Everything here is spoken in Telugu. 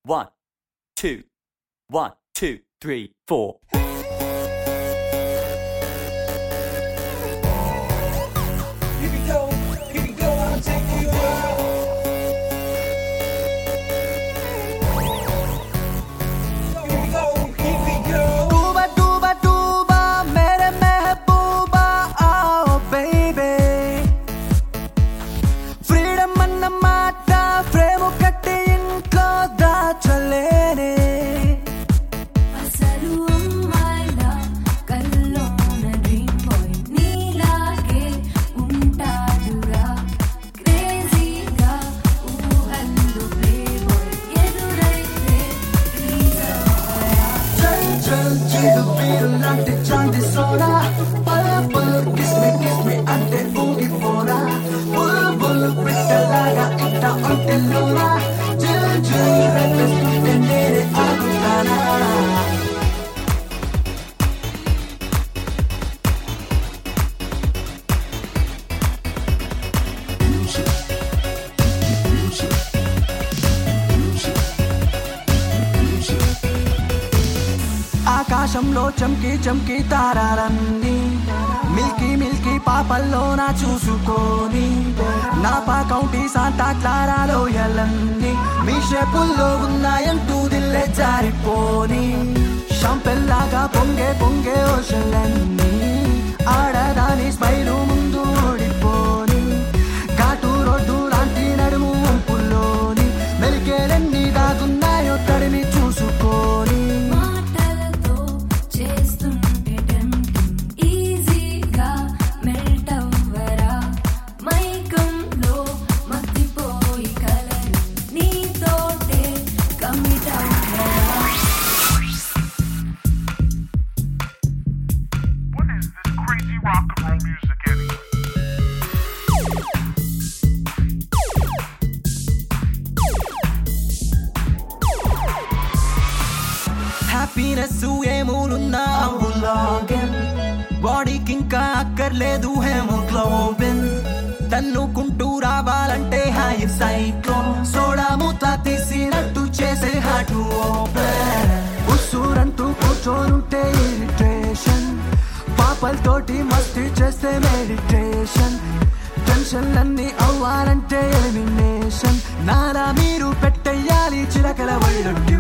One, two, one, two, three, four. Here we go, here we go, I'll take you out. Here we go, here we go. Tuba, tuba, tuba, mere mehbooba, oh baby. Freedom అన్న మాట ఫ్రేమ్ కట్టి ఇంట్లో దాచలేనే అసలు అమ్మాయిలా కల్లోన డ్రీమ్ బాయ్ నీలాగే ఉంటాడురా క్రేజీగా ఊహల్లో ప్లే బాయ్ ఎదురైతే ప్లీజ్ అవ్వరా చల్ చల్ చిరు వీరు లాంటి చాంది సోడా పల్ పల్ కిస్ మీ కిస్ మీ అంటే ఊగిపోరా బుల్ బుల్ పిట్టలాగా ఇట్ట ఒంటెల్లోరా జిల్ జిల్ రెప్పిస్తుంటే నేనే ఆగుతానా ఆకాశంలో చమ్కి చమ్కి తారాలన్నీ మిల్కీ మిల్కీ పాపల్లో నా చూసుకొని నా పాకౌంటి సాంతా క్లారాలో ఎల్లన్నీ మీ షేపుల్లో ఉన్నాయంటూ దిల్లే జారిపోని షంపెల్లాగా పొంగే పొంగే ఓషలన్నీ ఆడదాని స్మైలు ముందు ఓడిపోని ఘాటు రోడ్డు లాంటి నడుము వంపుల్లోని మెలికేలన్నీ దాగున్నాయో తడిని చూసుకొని మాటలతో చేస్తుంటే టెంప్టింగ్ ఈజీగా మెల్ట్ అవ్వరా మైకంలో మత్తిపోయి కలరు నీతోటే కమిట్ అవ్వరా What is this crazy rock and roll music anyway? Happiness ఏమూలున్నా లాగిన్ బాడీకి ఇంకా అక్కర్లేదు హెమోగ్లోబిన్ తన్నుకుంటూ రావాలంటే హై సైక్లోన్ సోడా మూత తీసినట్టు చేసే హార్ట్ ఓపెన్ ఉస్సూరంటూ కూర్చోనుంటే ఇరిటేషన్ పాపలతోటి మస్తి చేస్తే మెడిటేషన్ టెన్షన్లన్నీ అవ్వాలంటే ఎలిమినేషన్ నాలా మీరు పెట్టేయాలి చిరకల వళ్ళొట్టి